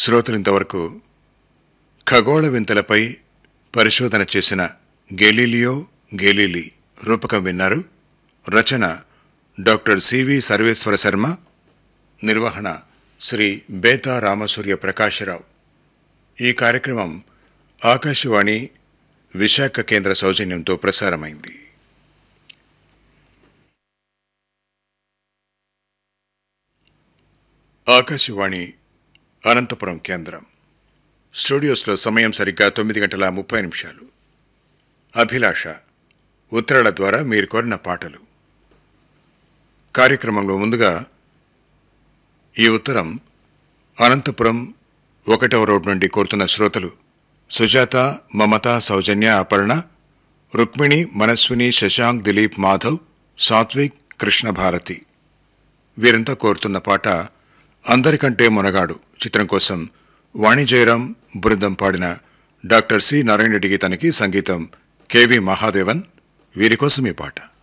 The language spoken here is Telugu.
శ్రోతలింతవరకు ఖగోళ వింతలపై పరిశోధన చేసిన గెలీలియో గెలీలి రూపకం విన్నారు రచన డాక్టర్ సివి సర్వేశ్వర శర్మ నిర్వహణ శ్రీ బేతా రామసూర్య ప్రకాశరావు ఈ కార్యక్రమం ఆకాశవాణి విశాఖ కేంద్ర సౌజన్యంతో ప్రసారమైంది ఆకాశవాణి అనంతపురం కేంద్రం స్టూడియోస్లో సమయం సరిగ్గా తొమ్మిది గంటల ముప్పై నిమిషాలు అభిలాష ఉత్తరాల ద్వారా మీరు కోరిన పాటలు కార్యక్రమంలో ముందుగా ఈ ఉత్తరం అనంతపురం ఒకటవ రోడ్ నుండి కోరుతున్న శ్రోతలు సుజాత మమత సౌజన్య అపర్ణ రుక్మిణి మనస్విని శశాంక్ దిలీప్ మాధవ్ సాత్విక్ కృష్ణ భారతి వీరంతా కోరుతున్న పాట అందరికంటే మునగాడు చిత్రం కోసం వాణి జయరాం బృందం పాడిన డాక్టర్ సి నారాయణ రెడ్డి గీతానికి సంగీతం కెవి మహాదేవన్ వీరి కోసం ఈ పాట